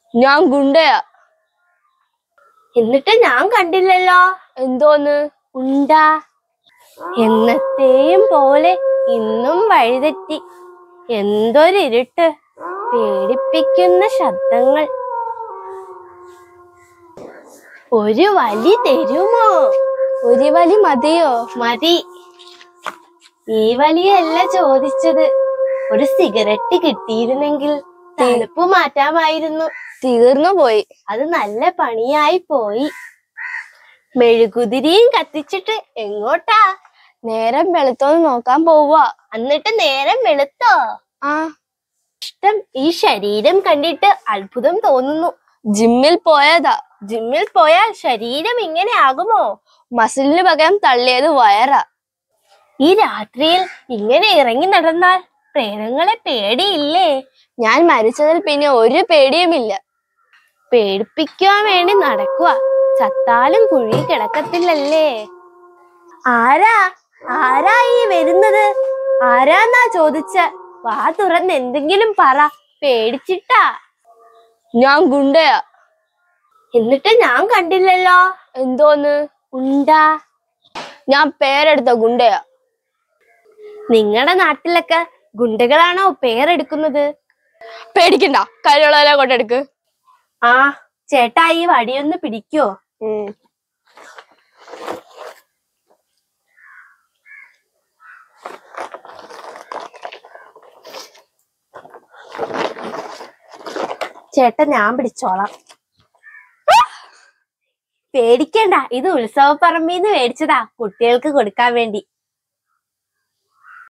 ഞാൻ ഗുണ്ടയാ എന്നിട്ട് ഞാൻ കണ്ടില്ലല്ലോ എന്തോന്ന് ഉണ്ടാ എന്നത്തെയും പോലെ ഇന്നും വഴിതെറ്റി എന്തൊരിരുട്ട് പേടിപ്പിക്കുന്ന ശബ്ദങ്ങൾ ഒരു വലി തരുമോ ഒരു വലി മതിയോ മതി ഈ വലിയല്ല ചോദിച്ചത് ഒരു സിഗരറ്റ് കിട്ടിയിരുന്നെങ്കിൽ തണുപ്പ് മാറ്റാമായിരുന്നു തീർന്നു പോയി അത് നല്ല പണിയായി പോയി മെഴുകുതിരിയും കത്തിച്ചിട്ട് എങ്ങോട്ടാ നേരം വെളുത്തോന്ന് നോക്കാൻ പോവാ എന്നിട്ട് നേരം വെളുത്തോ ആ ഇഷ്ടം ഈ ശരീരം കണ്ടിട്ട് അത്ഭുതം തോന്നുന്നു ജിമ്മിൽ പോയതാ ജിമ്മിൽ പോയാൽ ശരീരം ഇങ്ങനെ ആകുമോ മസിലിന് പകരം തള്ളിയത് വയറാ ഈ രാത്രിയിൽ ഇങ്ങനെ ഇറങ്ങി നടന്നാൽ പ്രേതങ്ങളെ പേടിയില്ലേ ഞാൻ മരിച്ചതിൽ പിന്നെ ഒരു പേടിയുമില്ല പേടിപ്പിക്കാൻ വേണ്ടി നടക്കുക ചത്താലും കുഴി കിടക്കത്തില്ലല്ലേ ആരാ ആരാ ഈ വരുന്നത് ആരാന്നാ ചോദിച്ച വാ തുറന്ന് എന്തെങ്കിലും പറ പേടിച്ചിട്ടാ ഞാൻ ഗുണ്ടയാ എന്നിട്ട് ഞാൻ കണ്ടില്ലല്ലോ എന്തോന്ന് ഉണ്ടാ ഞാൻ പേരെടുത്ത ഗുണ്ടയാ നിങ്ങളുടെ നാട്ടിലൊക്കെ ഗുണ്ടകളാണോ പേരെടുക്കുന്നത് പേടിക്കണ്ട കൈയുള്ളവരെ കൊണ്ടെടുക്ക് ആ ചേട്ടാ ഈ വടിയൊന്ന് പിടിക്കോ ഉം. ചേട്ടൻ ഞാൻ പിടിച്ചോളാം പേടിക്കണ്ട ഇത് ഉത്സവപ്പറമ്പിന്ന് മേടിച്ചതാ കുട്ടികൾക്ക് കൊടുക്കാൻ വേണ്ടി